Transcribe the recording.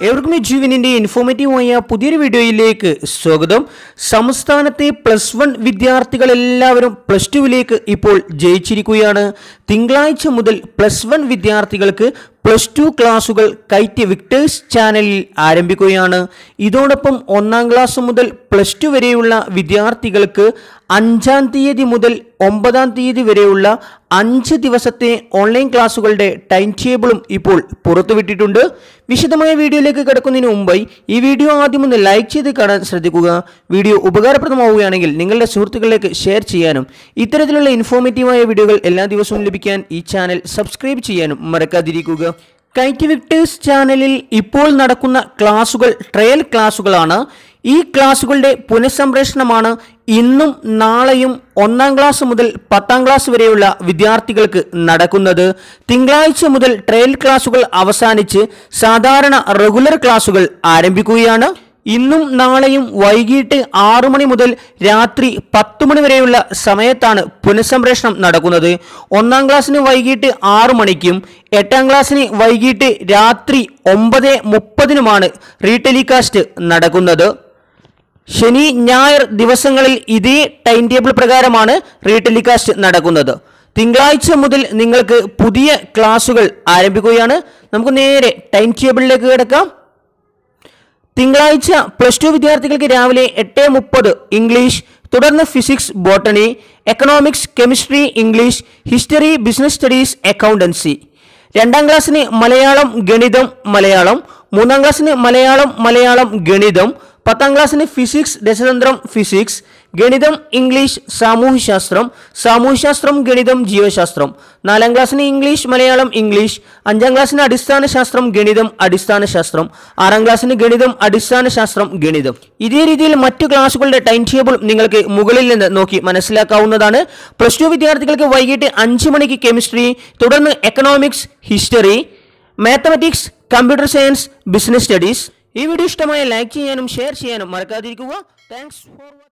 എവർക്കും ഈ ജീവനിന്റെ ഇൻഫോർമേറ്റീവായ പുതിയൊരു വീഡിയോയിലേക്ക് സ്വാഗതം സംസ്ഥാനത്തെ പ്ലസ് വൺ വിദ്യാർത്ഥികൾ എല്ലാവരും പ്ലസ് ടുവിലേക്ക് ഇപ്പോൾ ജയിച്ചിരിക്കുകയാണ് തിങ്കളാഴ്ച മുതൽ പ്ലസ് വൺ വിദ്യാർത്ഥികൾക്ക് പ്ലസ് ടു ക്ലാസുകൾ കൈറ്റ് വിക്ടേഴ്സ് ചാനലിൽ ആരംഭിക്കുകയാണ് ഇതോടൊപ്പം ഒന്നാം ക്ലാസ് മുതൽ പ്ലസ് ടു വരെയുള്ള വിദ്യാർത്ഥികൾക്ക് അഞ്ചാം തീയതി മുതൽ ഒമ്പതാം തീയതി വരെയുള്ള അഞ്ച് ദിവസത്തെ ഓൺലൈൻ ക്ലാസുകളുടെ ടൈം ടേബിളും ഇപ്പോൾ പുറത്തുവിട്ടിട്ടുണ്ട് വിശദമായ വീഡിയോയിലേക്ക് കിടക്കുന്നതിന് മുമ്പായി ഈ വീഡിയോ ആദ്യം ഒന്ന് ലൈക്ക് ചെയ്ത് കാണാൻ ശ്രദ്ധിക്കുക വീഡിയോ ഉപകാരപ്രദമാവുകയാണെങ്കിൽ നിങ്ങളുടെ സുഹൃത്തുക്കളിലേക്ക് ഷെയർ ചെയ്യാനും ഇത്തരത്തിലുള്ള ഇൻഫോർമേറ്റീവായ വീഡിയോകൾ എല്ലാ ദിവസവും ലഭിക്കാൻ ഈ ചാനൽ സബ്സ്ക്രൈബ് ചെയ്യാനും മറക്കാതിരിക്കുക കൈറ്റ് വിക്ടേഴ്സ് ചാനലിൽ ഇപ്പോൾ നടക്കുന്ന ക്ലാസുകൾ ട്രയൽ ക്ലാസുകളാണ് ഈ ക്ലാസുകളുടെ പുനഃസംപ്രേഷണമാണ് ഇന്നും നാളെയും ഒന്നാം ക്ലാസ് മുതൽ പത്താം ക്ലാസ് വരെയുള്ള വിദ്യാർത്ഥികൾക്ക് നടക്കുന്നത് തിങ്കളാഴ്ച മുതൽ ട്രയൽ ക്ലാസുകൾ അവസാനിച്ച് സാധാരണ റെഗുലർ ക്ലാസുകൾ ആരംഭിക്കുകയാണ് ഇന്നും നാളെയും വൈകിട്ട് ആറു മണി മുതൽ രാത്രി പത്ത് മണി വരെയുള്ള സമയത്താണ് പുനഃസംപ്രേഷണം നടക്കുന്നത് ഒന്നാം ക്ലാസ്സിന് വൈകിട്ട് ആറു മണിക്കും എട്ടാം ക്ലാസ്സിന് വൈകിട്ട് രാത്രി ഒമ്പത് മുപ്പതിനുമാണ് റീടെലികാസ്റ്റ് നടക്കുന്നത് ശനി ഞായർ ദിവസങ്ങളിൽ ഇതേ ടൈം ടേബിൾ പ്രകാരമാണ് റീടെലികാസ്റ്റ് നടക്കുന്നത് തിങ്കളാഴ്ച മുതൽ നിങ്ങൾക്ക് പുതിയ ക്ലാസുകൾ ആരംഭിക്കുകയാണ് നമുക്ക് നേരെ ടൈം ടേബിളിലേക്ക് കിടക്കാം തിങ്കളാഴ്ച പ്ലസ് ടു വിദ്യാർത്ഥികൾക്ക് രാവിലെ എട്ട് മുപ്പത് ഇംഗ്ലീഷ് തുടർന്ന് physics botany economics chemistry English history business studies accountancy രണ്ടാം ക്ലാസ്സിന് മലയാളം ഗണിതം മലയാളം മൂന്നാം ക്ലാസ്സിന് മലയാളം മലയാളം ഗണിതം പത്താം ക്ലാസ്സിന് ഫിസിക്സ് രസതന്ത്രം ഫിസിക്സ് ഗണിതം ഇംഗ്ലീഷ് സാമൂഹ്യശാസ്ത്രം സാമൂഹ്യശാസ്ത്രം ഗണിതം ജീവശാസ്ത്രം നാലാം ക്ലാസ്സിന് ഇംഗ്ലീഷ് മലയാളം ഇംഗ്ലീഷ് അഞ്ചാം ക്ലാസ്സിന് അടിസ്ഥാന ശാസ്ത്രം ഗണിതം അടിസ്ഥാന ശാസ്ത്രം ആറാം ക്ലാസ്സിന് ഗണിതം അടിസ്ഥാന ശാസ്ത്രം ഗണിതം ഇതേ രീതിയിൽ മറ്റു ക്ലാസുകളുടെ ടൈം ടേബിൾ നിങ്ങൾക്ക് മുകളിൽ നിന്ന് നോക്കി മനസ്സിലാക്കാവുന്നതാണ് പ്ലസ് ടു വിദ്യാർത്ഥികൾക്ക് വൈകിട്ട് അഞ്ച് മണിക്ക് കെമിസ്ട്രി തുടർന്ന് economics history mathematics computer science business studies ഈ വീഡിയോ ഇഷ്ടമായ ലൈക്ക് ചെയ്യാനും ഷെയർ ചെയ്യാനും മറക്കാതിരിക്കുക താങ്ക്സ് ഫോർ